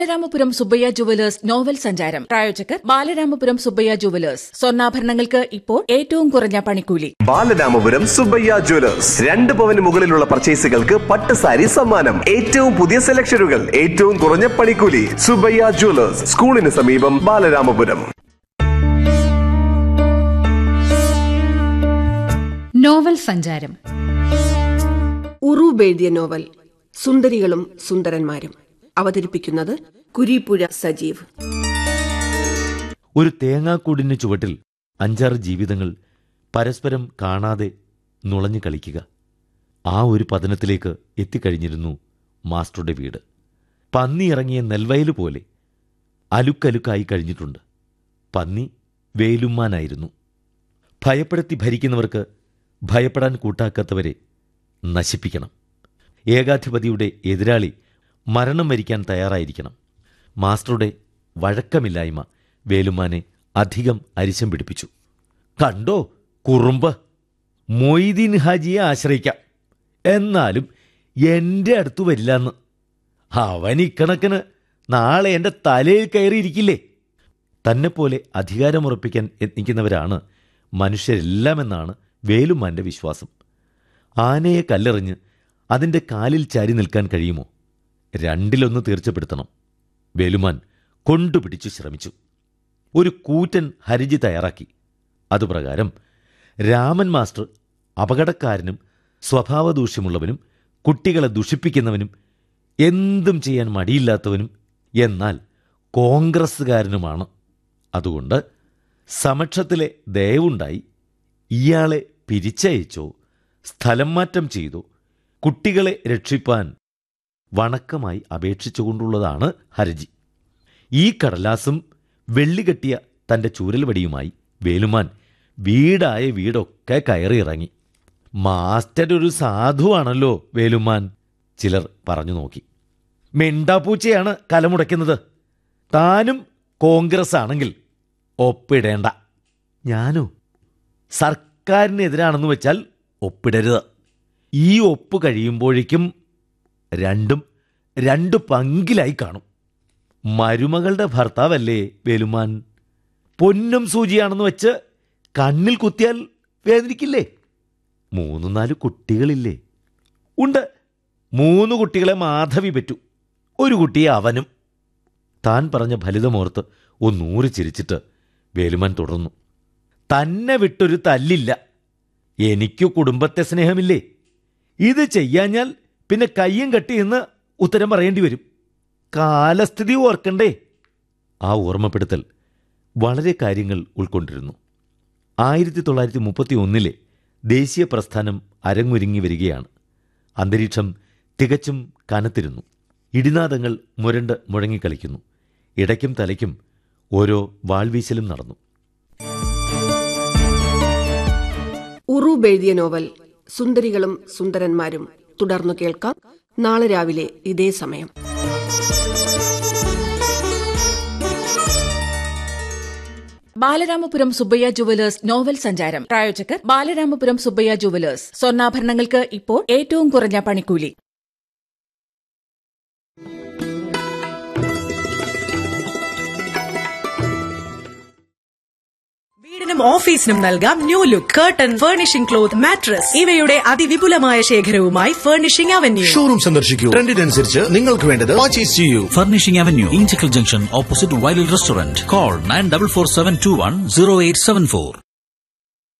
Balaramapuram Subbaiah jewellers novel സഞ്ചാരം പ്രായോജകർ Balaramapuram Subbaiah jewellers സ്വർണ്ണാഭരണങ്ങൾക്ക് ഇപ്പോൾ ഏറ്റവും കുറഞ്ഞ പണിക്കൂലി ബാലരാമപുരം സുബയ്യ ജ്വല്ലേഴ്സ് രണ്ട് പവന് മുകളിലുള്ള പർച്ചേസുകൾക്ക് പട്ട് സാരി സമ്മാനം ഏറ്റവും പുതിയ സെലക്ഷനുകൾ ഏറ്റവും കുറഞ്ഞ പണിക്കൂലി സുബയ്യ ജ്വല്ലേഴ്സ് സ്കൂളിന് സമീപം ബാലരാമപുരം നോവൽ സഞ്ചാരം ഉറൂബ് എഴുതിയ നോവൽ സുന്ദരികളും സുന്ദരന്മാരും അവതരിപ്പിക്കുന്നത് കുരീപ്പുഴ സജീവ് ഒരു തേങ്ങാക്കൂടിന് ചുവട്ടിൽ അഞ്ചാറ് ജീവിതങ്ങൾ പരസ്പരം കാണാതെ നുളഞ്ഞു കളിക്കുക ആ ഒരു പതനത്തിലേക്ക് എത്തിക്കഴിഞ്ഞിരുന്നു മാസ്റ്ററുടെ വീട് പന്നി ഇറങ്ങിയ നെൽവയല് പോലെ അലുക്കലുക്കായി കഴിഞ്ഞിട്ടുണ്ട് പന്നി വേലുമ്മാനായിരുന്നു ഭയപ്പെടുത്തി ഭരിക്കുന്നവർക്ക് ഭയപ്പെടാൻ കൂട്ടാക്കാത്തവരെ നശിപ്പിക്കണം ഏകാധിപതിയുടെ എതിരാളി മരണം വരിക്കാൻ തയ്യാറായിരിക്കണം മാസ്റ്ററുടെ വഴക്കമില്ലായ്മ വേലുമാനെ അധികം അരിശം പിടിപ്പിച്ചു കണ്ടോ കുറുമ്പ് മൊയ്തീൻ ഹാജിയെ ആശ്രയിക്കാം എന്നാലും എൻ്റെ അടുത്ത് വരില്ലെന്ന് അവൻ ഇക്കണക്കിന് നാളെ എൻ്റെ തലയിൽ കയറിയിരിക്കില്ലേ തന്നെപ്പോലെ അധികാരമുറപ്പിക്കാൻ യത്നിക്കുന്നവരാണ് മനുഷ്യരെല്ലാമെന്നാണ് വേലുമാൻ്റെ വിശ്വാസം ആനയെ കല്ലെറിഞ്ഞ് അതിൻ്റെ കാലിൽ ചാരി നിൽക്കാൻ കഴിയുമോ രണ്ടിലൊന്ന് തീർച്ചപ്പെടുത്തണം വേലുമാൻ കൊണ്ടുപിടിച്ചു ശ്രമിച്ചു ഒരു കൂറ്റൻ ഹരിജി തയ്യാറാക്കി അതുപ്രകാരം രാമൻ മാസ്റ്റർ അപകടക്കാരനും സ്വഭാവദൂഷ്യമുള്ളവനും കുട്ടികളെ ദുഷിപ്പിക്കുന്നവനും എന്തും ചെയ്യാൻ മടിയില്ലാത്തവനും എന്നാൽ കോൺഗ്രസ്സുകാരനുമാണ് അതുകൊണ്ട് സമക്ഷത്തിലെ ദയവുണ്ടായി ഇയാളെ പിരിച്ചയച്ചോ സ്ഥലം മാറ്റം ചെയ്തോ കുട്ടികളെ രക്ഷിപ്പാൻ വണക്കമായി അപേക്ഷിച്ചുകൊണ്ടുള്ളതാണ് ഹർജി ഈ കടലാസും വെള്ളികെട്ടിയ തന്റെ ചൂരൽവടിയുമായി വേലുമാൻ വീടായ വീടൊക്കെ കയറിയിറങ്ങി മാസ്റ്റർ ഒരു സാധുവാണല്ലോ വേലുമാൻ ചിലർ പറഞ്ഞു നോക്കി മെണ്ടാപ്പൂച്ചയാണ് കലമുടയ്ക്കുന്നത് താനും കോൺഗ്രസ് ആണെങ്കിൽ ഒപ്പിടേണ്ട ഞാനോ സർക്കാരിനെതിരാണെന്ന് വെച്ചാൽ ഒപ്പിടരുത് ഈ ഒപ്പ് കഴിയുമ്പോഴേക്കും രണ്ടും രണ്ട് പങ്കിലായി കാണും മരുമകളുടെ ഭർത്താവല്ലേ വേലുമാൻ പൊന്നും സൂചിയാണെന്ന് വെച്ച് കണ്ണിൽ കുത്തിയാൽ വേദനിക്കില്ലേ മൂന്ന് നാല് കുട്ടികളില്ലേ ഉണ്ട് മൂന്ന് കുട്ടികളെ മാധവി പറ്റൂ ഒരു കുട്ടിയെ അവനും താൻ പറഞ്ഞ ഫലിതമോർത്ത് ഒന്നൂറ് ചിരിച്ചിട്ട് വേലുമാൻ തുടർന്നു തന്നെ വിട്ടൊരു തല്ലില്ല എനിക്കു കുടുംബത്തെ സ്നേഹമില്ലേ ഇത് ചെയ്യാഞ്ഞാൽ പിന്നെ കയ്യും കെട്ടി എന്ന് ഉത്തരം പറയേണ്ടി വരും കാലസ്ഥിതി ഓർക്കണ്ടേ ആ ഓർമ്മപ്പെടുത്തൽ വളരെ കാര്യങ്ങൾ ഉൾക്കൊണ്ടിരുന്നു ആയിരത്തി തൊള്ളായിരത്തി മുപ്പത്തി ഒന്നിലെ ദേശീയ പ്രസ്ഥാനം അരങ്ങൊരുങ്ങി വരികയാണ് അന്തരീക്ഷം തികച്ചും കനത്തിരുന്നു ഇടിനാദങ്ങൾ മുരണ്ട് മുഴങ്ങിക്കളിക്കുന്നു ഇടയ്ക്കും തലയ്ക്കും ഓരോ വാൾവീശലും നടന്നു ഉറൂബ് എഴുതിയ നോവൽ സുന്ദരികളും സുന്ദരന്മാരും തുടർന്നു കേൾക്കാം നാളെ രാവിലെ ഇതേ സമയം ബാലരാമപുരം സുബ്ബയ്യ ജുവലേഴ്സ് നോവൽ സഞ്ചാരം പ്രായോജകർ ബാലരാമപുരം സുബ്ബയ്യ ജുവലേഴ്സ് സ്വർണ്ണാഭരണങ്ങൾക്ക് ഇപ്പോൾ ഏറ്റവും കുറഞ്ഞ പണിക്കൂലി വീടിനും ഓഫീസിനും നൽകാം new look curtain furnishing cloth mattress ഇവയുടെ അതിവിപുലമായ ശേഖരവുമായി ഫർണിഷിംഗ് അവന്യൂ ഷോറൂം സന്ദർശിക്കൂ ട്രെൻഡിനനുസരിച്ച് നിങ്ങൾക്ക് വേണ്ടത് പർച്ചേസ് ചെയ്യൂ Furnishing Avenue, Inchicle Junction, opposite Wiley Restaurant. Call 9447210874.